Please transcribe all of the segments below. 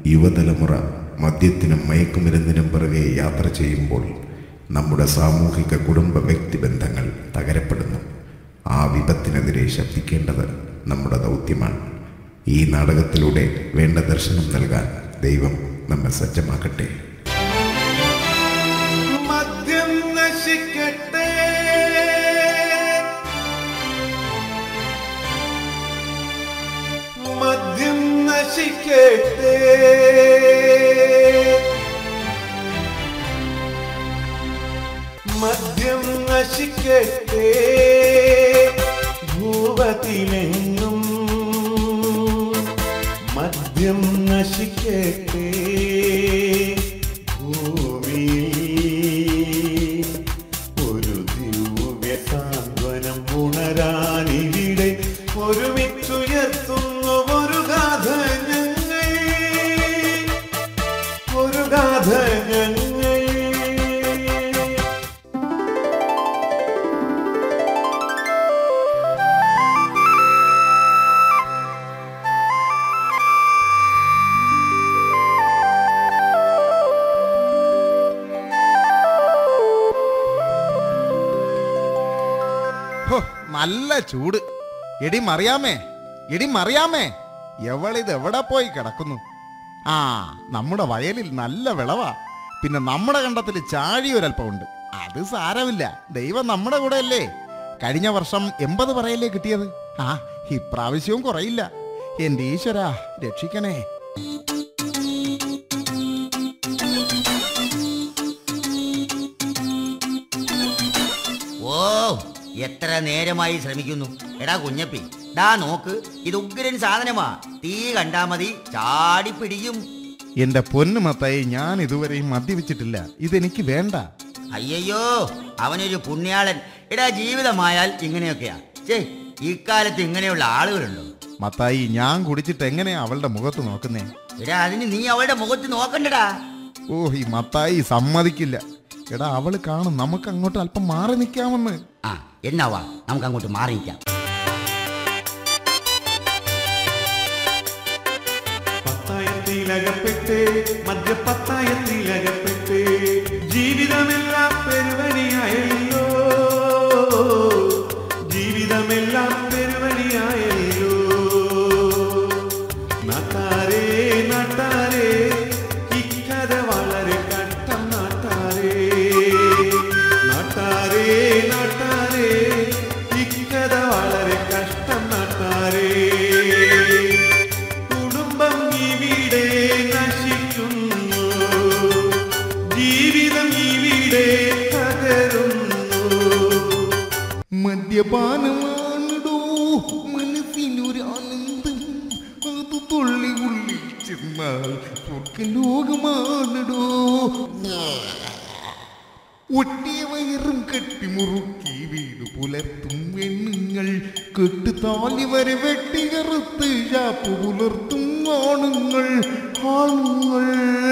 യുവതലമുറ മദ്യത്തിനും മയക്കുമരുന്നിനും പിറകെ യാത്ര ചെയ്യുമ്പോൾ നമ്മുടെ സാമൂഹിക കുടുംബ വ്യക്തിബന്ധങ്ങൾ തകരപ്പെടുന്നു ആ വിപത്തിനെതിരെ ശബ്ദിക്കേണ്ടത് നമ്മുടെ ദൗത്യമാണ് ഈ നാടകത്തിലൂടെ വേണ്ട ദർശനം നൽകാൻ ദൈവം നമ്മെ സജ്ജമാക്കട്ടെ മദ്യം നശിക്കട്ടെ മദ്യം നശിക്കട്ടെ മദ്യം നശിക്കട്ടെ ഭൂപതിലെങ്ങും മദ്യം നശിക്കട്ടെ ഭൂമിയിൽ ഒരു ദിവ്യ സാന്ത്വനം ഉണരാനിവിടെ ഒരുമിച്ചുയർത്തുന്നു ഒരു ഗാഥ ഞങ്ങൾ ഒരു ഗാഥ ഞങ്ങൾ ഹോ, നല്ല ചൂട് എടി മറിയാമേ എടി മറിയാമേ എവളിത് എവിടെ പോയി കിടക്കുന്നു ആ നമ്മുടെ വയലിൽ നല്ല വിളവാ പിന്നെ നമ്മുടെ കണ്ടത്തിൽ ചാഴി ഒരല്പമുണ്ട് അത് സാരമില്ല ദൈവം നമ്മുടെ കൂടെ അല്ലേ കഴിഞ്ഞ വർഷം എൺപത് പറയല്ലേ കിട്ടിയത് ആ ഇപ്രാവശ്യവും കുറയില്ല എന്റെ ഈശ്വരാ രക്ഷിക്കണേ ഓ എത്ര നേരമായി ശ്രമിക്കുന്നു എടാ കുഞ്ഞപ്പി ഡാ നോക്ക് ഇത് ഉഗ്രൻ സാധനമാ തീ കണ്ടാ മതി ചാടി പിടിയും എന്റെ പൊന്നുമത്തായി ഞാൻ ഇതുവരെയും മദ്യപിച്ചിട്ടില്ല ഇതെനിക്ക് വേണ്ട അയ്യയ്യോ അവനൊരു പുണ്യാളൻ എടാ ജീവിതമായാൽ ഇങ്ങനെയൊക്കെയാ ചേ ഇക്കാലത്ത് ഇങ്ങനെയുള്ള ആളുകളുണ്ടോ മത്തായി ഞാൻ കുടിച്ചിട്ട് എങ്ങനെയാ അവളുടെ മുഖത്ത് നോക്കുന്നേ എടാ അതിന് നീ അവളുടെ മുഖത്ത് നോക്കണ്ടടാ ഓ ഈ മത്തായി സമ്മതിക്കില്ല എടാ അവള് കാണും നമുക്ക് അങ്ങോട്ട് അല്പം മാറി നിൽക്കാമെന്ന് ആ എന്നാവാ നമുക്ക് അങ്ങോട്ട് മാറി നിൽക്കാം പത്തായത്തിലകപ്പെട്ട് മദ്യപത്തായത്തിലകപ്പെട്ട് ജീവിതമെല്ലാം പെരുവനിയായല്ലോ ജീവിതമെല്ലാം പെരുവനിയായല്ലോ നാട്ടാരേ നാട്ടാരേ ഇക്കഥ വളരെ കട്ടം നാട്ടാരേ നാട്ടാരേ നാട്ടാരേ ഇക്കഥ വളരെ കഷ്ടം നാട്ടാരേ കുടുംബം ഇവിടെ നശിക്കുന്നു ജീവിതം ഇവിടെ തകരുന്നു മദ്യപാനമാണിടോ മനസ്സിനൊരു ആനന്ദം അത് തുള്ളി ഉള്ളിൽ ചെന്നാൽ സ്വർഗലോകമാണിടോ ഒട്ടിയ വയറും കെട്ടിമുറുക്കി വീട് പുലർത്തും പെണ്ണുങ്ങൾ കെട്ടുതാലി വരെ വെട്ടികറുത്ത് ചാപ്പ് പുലർത്തും ആണുങ്ങൾ ആണുങ്ങൾ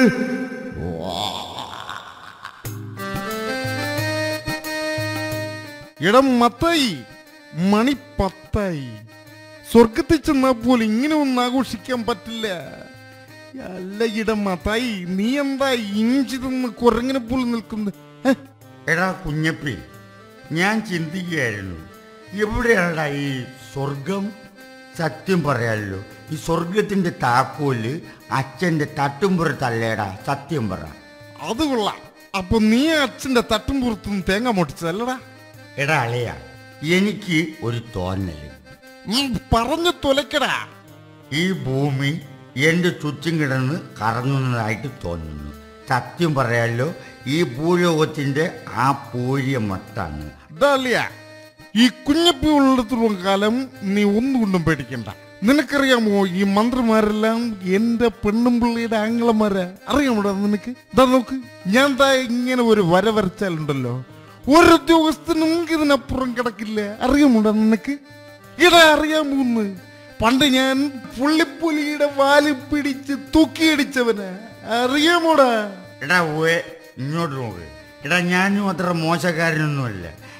ഇടം മത്തായി മണി പത്തായി സ്വർഗത്തിൽ ചെന്നാൽ പോലും ഇങ്ങനെ ഒന്നും ആഘോഷിക്കാൻ പറ്റില്ല അല്ല ഇടം മത്തായി നീ എന്താ ഇഞ്ചി തിന്ന് കുരങ്ങിനെ പോലും നിൽക്കുന്നത് ഹെ? എടാ കുഞ്ഞപ്പി ഞാൻ ചിന്തിക്കുകയായിരുന്നു എവിടെയാടാ ഈ സ്വർഗം സത്യം പറയാമല്ലോ ഈ സ്വർഗത്തിന്റെ താക്കോല് അച്ഛന്റെ തട്ടുംപുറത്തല്ലേടാ സത്യം പറ അത് കൊള്ളാം അപ്പൊ നീ അച്ഛന്റെ തട്ടും പുറത്തുനിന്ന് തേങ്ങ പൊട്ടിച്ചതല്ലടാ എടാ അളയ എനിക്ക് ഒരു തോന്നല് ഉം, പറഞ്ഞു തുലക്കടാ ഈ ഭൂമി എൻ്റെ ചുറ്റും കിടന്ന് കറങ്ങുന്നതായിട്ട് തോന്നുന്നു സത്യം പറയാലോ ഈ ഭൂലോകത്തിന്റെ ആ പൂര്യ മട്ടാണ് ദാലിയ ഈ കുഞ്ഞപ്പി ഉള്ളിടത്തോളം കാലം നീ ഒന്നുകൊണ്ടും പേടിക്കണ്ട നിനക്കറിയാമോ ഈ മന്ത്രിമാരെല്ലാം എന്റെ പെണ്ണും പിള്ളിയുടെ ആംഗ്ലമാരെ അറിയാമോടാ നിനക്ക് ദാ നോക്ക് ഞാൻ ദാ ഇങ്ങനെ ഒരു വര വരച്ചാലുണ്ടല്ലോ ഒരു ഉദ്യോഗസ്ഥനും ഇതിനപ്പുറം കിടക്കില്ല അറിയാമോടാ നിനക്ക് ഇടാ അറിയാമോന്ന് പണ്ട് ഞാൻ പുള്ളിപ്പുലിയുടെ വാല് പിടിച്ച് തൂക്കിയടിച്ചവന് അറിയാമോടാ എടാ ഓയെ ഇങ്ങോട്ട് നോക്ക് എടാ ഞാനും അത്ര മോശക്കാരനൊന്നുമല്ല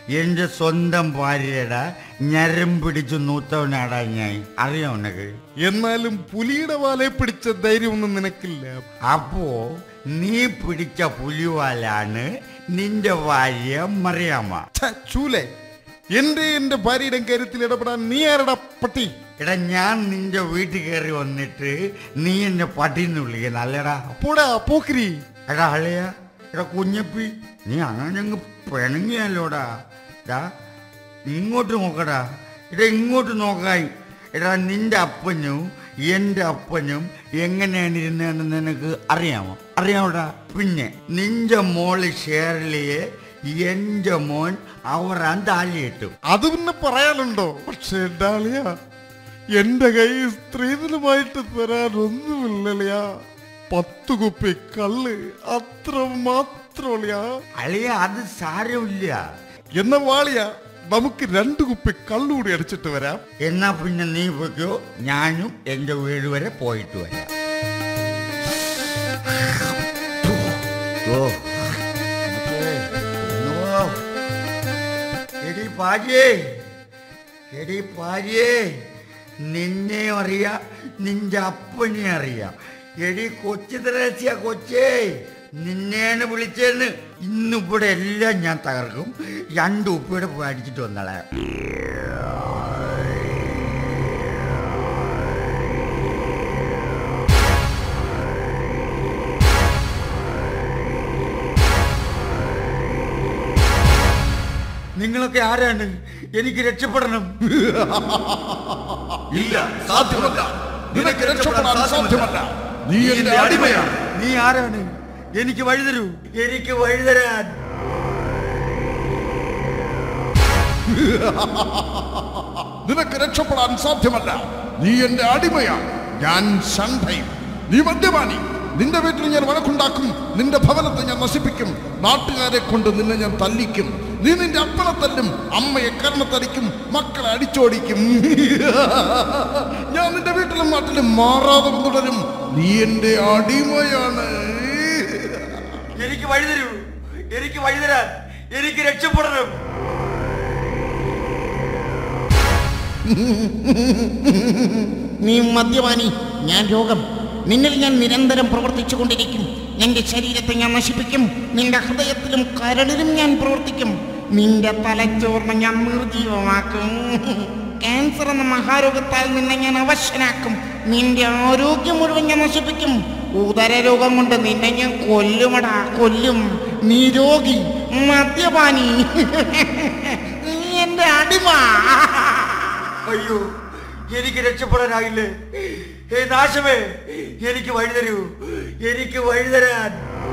എന്റെ സ്വന്തം ഭാര്യയുടെ ഞരം പിടിച്ചു നൂത്തവനാടാ ഞാൻ അറിയാം ഉനക്ക് എന്നാലും പുലിയുടെ വാലെ പിടിച്ച ധൈര്യമൊന്നും നിനക്കില്ല അപ്പോ നീ പിടിച്ച പുലിവാലാണ് നിന്റെ ഭാര്യ മറിയാമ്മ ഛ, ചൂലേ എന്റെ എന്റെ ഭാര്യയുടെ കാര്യത്തിൽ ഇടപെടാൻ നീ ആരടാ പട്ടി എടാ ഞാൻ നിന്റെ വീട്ടിൽ കയറി വന്നിട്ട് നീ എന്നെ പട്ടിന്ന് വിളിക്കുന്ന അല്ലടാ പോടാ പോക്കിരി എടാ അളിയ എടാ കുഞ്ഞപ്പി നീ അങ്ങനെ അങ്ങ് പിണങ്ങിയല്ലോടാ ഡാ ഇങ്ങോട്ട് നോക്കടാ എടാ ഇങ്ങോട്ട് നോക്കായി എടാ നിന്റെ അപ്പനും എൻ്റെ അപ്പനും എങ്ങനെയാണ് ഇരുന്നതെന്ന് നിനക്ക് അറിയാമോ അറിയാമോടാ പിന്നെ നിന്റെ മോള് ഷേർലിയെ എൻ്റെ മോൻ അവറാൻ താലിയിട്ടു അത് പിന്നെ പറയാനുണ്ടോ പക്ഷേ ഡാളിയ എന്റെ കൈ സ്ത്രീധനമായിട്ട് തരാൻ ഒന്നുമില്ലല്ലയാ പത്തു കുപ്പി കള്ള് അത്ര മാത്രമല്ലയാ അളിയ അത് സാരമില്ല എന്ന വാളിയ നമുക്ക് രണ്ടു കുപ്പി കള്ളുകൂടി അടിച്ചിട്ട് വരാം എന്നാ പിന്നെ നീ പൊയ്ക്കോ ഞാനും എൻ്റെ വീട് വരെ പോയിട്ട് വരാം ഓ ഓ. എടി പാരിയേ എടി പാരിയേ നിന്നെ അറിയാം നിന്റെ അപ്പനെ അറിയാം എടി കൊച്ചു ത്രേസ്യ കൊച്ചേ നിന്നെയാണ് വിളിച്ചതെന്ന് ഇന്നിവിടെ എല്ലാം ഞാൻ തകർക്കും രണ്ട് ഉപ്പയുടെ പോയി അടിച്ചിട്ട് വന്നളെ നിങ്ങളൊക്കെ ആരാണ് എനിക്ക് രക്ഷപ്പെടണം ഇല്ല സാധ്യമല്ല നിനക്ക് രക്ഷപ്പെടാൻ സാധ്യമല്ല നീ എന്റെ അടിമയാണ് നീ ആരാണ് എനിക്ക് വഴി തരൂ എനിക്ക് വഴി തരാൻ നിനക്ക് രക്ഷപ്പെടാൻ സാധ്യമല്ല നീ എന്റെ അടിമയാണ് ഞാൻ ഷൺഭൈ നീ മദ്യപാനി നിന്റെ വീട്ടിൽ ഞാൻ വഴക്കുണ്ടാക്കും നിന്റെ ഭവനത്തെ ഞാൻ നശിപ്പിക്കും നാട്ടുകാരെ കൊണ്ട് നിന്നെ ഞാൻ തല്ലിക്കും നീ നിന്റെ അപ്പനെ തല്ലും അമ്മയെ കരണത്തടിക്കും മക്കളെ അടിച്ചോടിക്കും ഞാൻ നിന്റെ വീട്ടിലും നാട്ടിലും മാറാതെ തുടരും നീ എന്റെ അടിമയാണ് എനിക്ക് വഴി തരൂ എനിക്ക് വഴി തരാൻ എനിക്ക് രക്ഷപ്പെടണം നീ മദ്യപാനി ഞാൻ രോഗം നിന്നിൽ ഞാൻ നിരന്തരം പ്രവർത്തിച്ചു കൊണ്ടിരിക്കും നിന്റെ ശരീരത്തെ ഞാൻ നശിപ്പിക്കും നിന്റെ ഹൃദയത്തിലും കരളിലും ഞാൻ പ്രവർത്തിക്കും നിന്റെ തലച്ചോറിനെ ഞാൻ നിർജീവമാക്കും ക്യാൻസർ എന്ന മഹാരോഗത്താൽ നിന്നെ ഞാൻ അവശനാക്കും നിന്റെ ആരോഗ്യം മുഴുവൻ ഞാൻ നശിപ്പിക്കും ഉദര രോഗം കൊണ്ട് നിന്നെ ഞാൻ കൊല്ലുമടാ കൊല്ലും നീ രോഗി മദ്യപാനി നീ എന്റെ അടിമ അയ്യോ എനിക്ക് രക്ഷപ്പെടാനായില്ലേ ഹേ നാശമേ എനിക്ക് വഴി തരൂ എനിക്ക് വഴി തരാൻ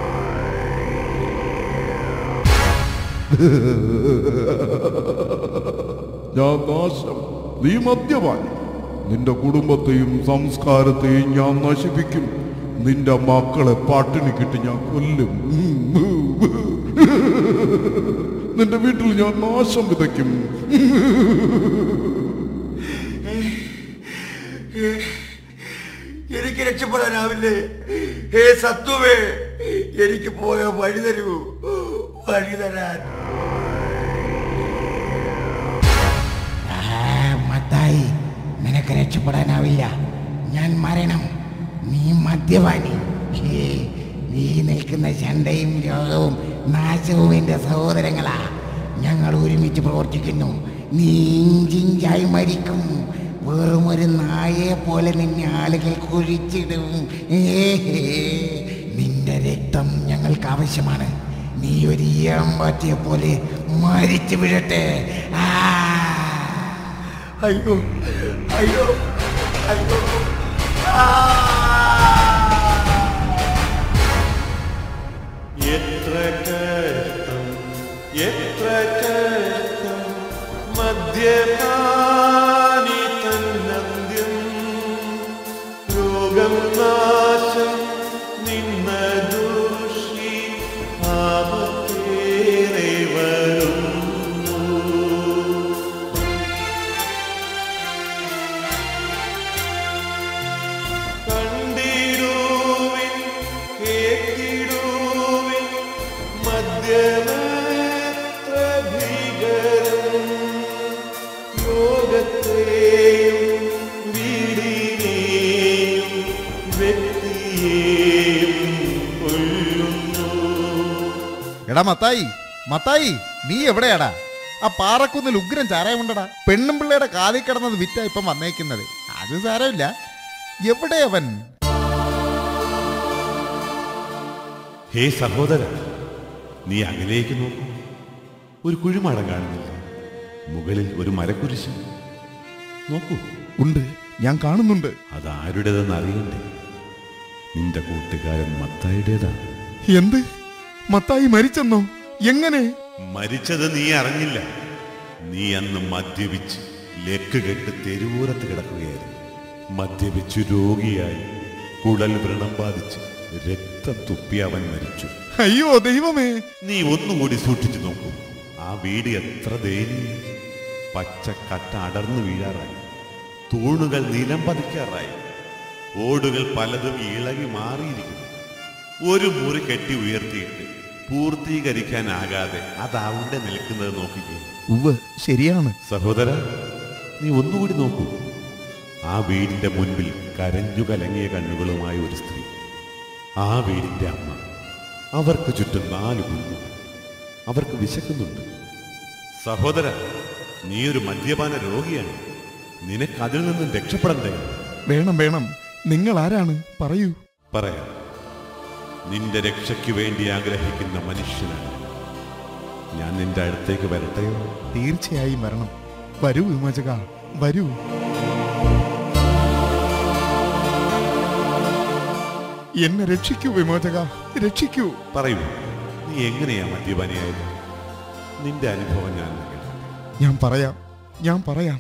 ഞാൻ നാശം നീ മദ്യപാനി നിന്റെ കുടുംബത്തെയും സംസ്കാരത്തെയും ഞാൻ നശിപ്പിക്കും നിന്റെ മക്കളെ പട്ടിണിക്കിട്ട് ഞാൻ കൊല്ലും നിന്റെ വീട്ടിൽ ഞാൻ നാശം വിതയ്ക്കും എനിക്ക് രക്ഷപ്പെടാനാവില്ലേ ഹേ സത്വമേ എനിക്ക് പോയ വഴി തരൂ വഴി തരാൻ മത്തായി നിനക്ക് രക്ഷപ്പെടാനാവില്ല ഞാൻ മരണം നീ മദ്യപാനി ഹേ, നീ നിൽക്കുന്ന ചണ്ടയും രോഗവും നാശവും എൻ്റെ സഹോദരങ്ങളാ ഞങ്ങൾ ഒരുമിച്ച് പ്രവർത്തിക്കുന്നു നീ ഇഞ്ചിഞ്ചായി മരിക്കും വെറും ഒരു നായയെ പോലെ നിന്നെ ആളുകൾ കുഴിച്ചിടും ഏ, നിന്റെ രക്തം ഞങ്ങൾക്ക് ആവശ്യമാണ് നീ ഒരു ഈയമ്പറ്റിയെ പോലെ മരിച്ചു വീഴട്ടെ ആ അയ്യോ അയ്യോ അയ്യോ എത്ര കഷ്ടം എത്ര കഷ്ടം മദ്യപാനി തന്നന്ത്യം രോഗം നാശം നിന്ന ദൂഷി ആപത്തേറെ വരുന്നു കണ്ടിടുവിൻ കേട്ടിടുവിൻ മദ്യമെത്ര ഭീകരം എടാ മത്തായി മത്തായി നീ എവിടെയാടാ ആ പാറക്കുന്നിൽ ഉഗ്രൻ ചാരായമുണ്ടടാ പെണ്ണും പിള്ളയുടെ കാതിൽ കിടന്നത് വിറ്റാ ഇപ്പം വന്നേക്കുന്നത് അത് സാരമില്ല എവിടെ അവൻ ഹേ സഹോദര നീ അകലേക്ക് നോക്കൂ ഒരു കുഴിമാടം കാണുന്നില്ല മുകളിൽ ഒരു മരക്കുരിശ് നോക്കൂ ഉണ്ട് ഞാൻ കാണുന്നുണ്ട് അതാരുടേതെന്ന് അറിയണ്ടേ നിന്റെ കൂട്ടുകാരൻ മത്തായുടേതാണ് എന്ത് മത്തായി മരിച്ചെന്നോ എങ്ങനെ മരിച്ചത് നീ അറിഞ്ഞില്ല നീ അന്ന് മദ്യപിച്ച് ലക്ക് കെട്ട് തെരുവൂരത്ത് കിടക്കുകയായിരുന്നു മദ്യപിച്ചു രോഗിയായി കുടൽ വ്രണം ബാധിച്ച് രക്തം തുപ്പി അവൻ മരിച്ചു അയ്യോ ദൈവമേ നീ ഒന്നുകൂടി സൂക്ഷിച്ചു നോക്കൂ ആ വീട് എത്ര ദയനീയം പച്ച കട്ട അടർന്നു വീഴാറായി തൂണുകൾ നിലം പതിക്കാറായി ഓടുകൾ പലതും ഇളകി മാറിയിരിക്കുന്നു ഒരു മുറി കെട്ടി ഉയർത്തിയിട്ട് പൂർത്തീകരിക്കാനാകാതെ അത് അവിടെ നിൽക്കുന്നത് നോക്കിക്കേ ഉവ് ശരിയാണ് സഹോദര നീ ഒന്നുകൂടി നോക്കൂ ആ വീടിന്റെ മുൻപിൽ കരഞ്ഞു കലങ്ങിയ കണ്ണുകളുമായ ഒരു സ്ത്രീ ആ വീടിന്റെ അമ്മ അവർക്ക് ചുറ്റും നാല് കുഞ്ഞുങ്ങൾ അവർക്ക് വിശക്കുന്നുണ്ട് സഹോദര നീ ഒരു മദ്യപാന രോഗിയാണ് നിനക്ക് അതിൽ നിന്നും രക്ഷപ്പെടണ്ടേ വേണം വേണം നിങ്ങൾ ആരാണ് പറയൂ പറയാം നിന്റെ രക്ഷയ്ക്ക് വേണ്ടി ആഗ്രഹിക്കുന്ന മനുഷ്യനാണ് ഞാൻ നിന്റെ അടുത്തേക്ക് വരട്ടെയോ തീർച്ചയായും വരണം വരൂ വിമോചക വരൂ എന്നെ രക്ഷിക്കൂ വിമോചക രക്ഷിക്കൂ പറയൂ നീ എങ്ങനെയാ മദ്യപാനിയായത് നിന്റെ അനുഭവം ഞാൻ കേൾക്കട്ടെ. ഞാൻ പറയാം ഞാൻ പറയാം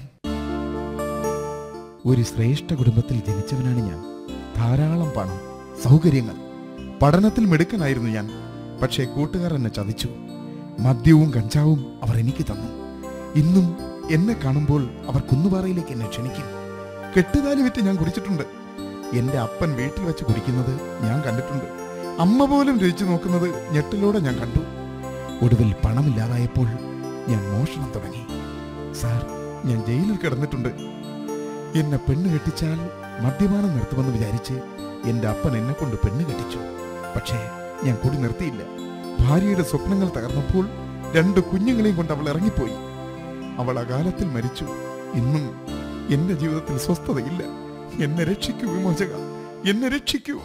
ഒരു ശ്രേഷ്ഠ കുടുംബത്തിൽ ജനിച്ചവനാണ് ഞാൻ ധാരാളം പണം സൗകര്യങ്ങൾ പഠനത്തിൽ മിടുക്കനായിരുന്നു ഞാൻ പക്ഷേ കൂട്ടുകാർ എന്നെ ചതിച്ചു മദ്യവും കഞ്ചാവും അവർ എനിക്ക് തന്നു ഇന്നും എന്നെ കാണുമ്പോൾ അവർ കുന്നുപാറയിലേക്ക് എന്നെ ക്ഷണിക്കും കെട്ടുതാലി വിറ്റ് ഞാൻ കുടിച്ചിട്ടുണ്ട് എന്റെ അപ്പൻ വീട്ടിൽ വെച്ച് കുടിക്കുന്നത് ഞാൻ കണ്ടിട്ടുണ്ട് അമ്മ പോലും രുചിച്ചു നോക്കുന്നത് ഞെട്ടിലൂടെ ഞാൻ കണ്ടു ഒടുവിൽ പണമില്ലാതായപ്പോൾ ഞാൻ മോഷണം തുടങ്ങി സാർ ഞാൻ ജയിലിൽ കിടന്നിട്ടുണ്ട് എന്നെ പെണ്ണ് കെട്ടിച്ചാൽ മദ്യപാനം നിർത്തുമെന്ന് വിചാരിച്ച് എന്റെ അപ്പൻ എന്നെ കൊണ്ട് പെണ്ണ് കെട്ടിച്ചു പക്ഷേ ഞാൻ കൂടി നിർത്തിയില്ല ഭാര്യയുടെ സ്വപ്നങ്ങൾ തകർന്നപ്പോൾ രണ്ട് കുഞ്ഞുങ്ങളെയും കൊണ്ട് അവൾ ഇറങ്ങിപ്പോയി അവൾ അകാലത്തിൽ മരിച്ചു ഇന്നും എന്റെ ജീവിതത്തിൽ സ്വസ്ഥതയില്ല എന്നെ രക്ഷിക്കൂ വിമോചക എന്നെ രക്ഷിക്കൂ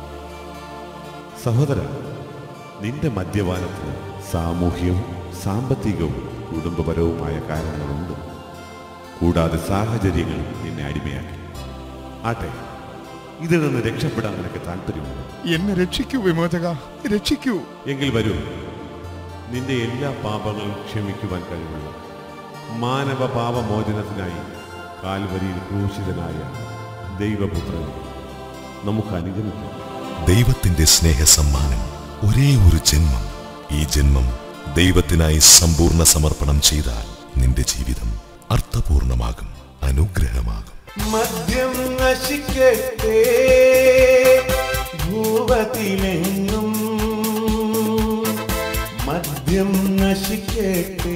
സഹോദര നിന്റെ മദ്യപാനത്തിന് സാമൂഹ്യവും സാമ്പത്തികവും കുടുംബപരവുമായ കാരണങ്ങളുണ്ട് കൂടാതെ സാഹചര്യങ്ങൾ നിന്നെ അടിമയാക്കി ആട്ടെ ഇതിൽ നിന്ന് രക്ഷപ്പെടാൻ നിനക്ക് താല്പര്യമുണ്ട് എന്നെ രക്ഷിക്കൂ വിമോചക രക്ഷിക്കൂ എങ്കിൽ വരൂ നിന്റെ എല്ലാ പാപങ്ങളും ക്ഷമിക്കുവാൻ കഴിവുള്ള മാനവ പാപമോചനത്തിനായി കാൽവരിയിൽ ക്രൂശിതനായ ദൈവപുത്രൻ നമുക്ക് അനുഗമിക്കാം ദൈവത്തിന്റെ സ്നേഹസമ്മാനം ഒരേ ഒരു ജന്മം ഈ ജന്മം ദൈവത്തിനായി സമ്പൂർണ്ണ സമർപ്പണം ചെയ്താൽ നിന്റെ ജീവിതം അർത്ഥപൂർണമാകും അനുഗ്രഹമാകും മദ്യം നശിക്കട്ടെ ഭൂപതിലെങ്ങും മദ്യം നശിക്കട്ടെ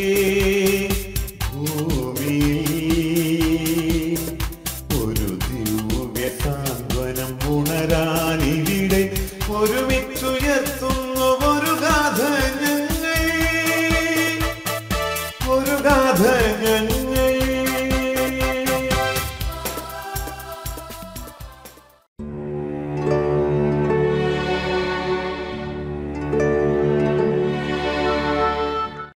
ഭൂമിയിൽ ഒരു ദിവ്യ സാന്ത്വനം ഉണരാനിവിടെ ഒരുമിച്ചുയർത്തുന്നു ഒരു ഗാഥ ഞങ്ങൾ ഒരു ഗാഥ ഞങ്ങൾ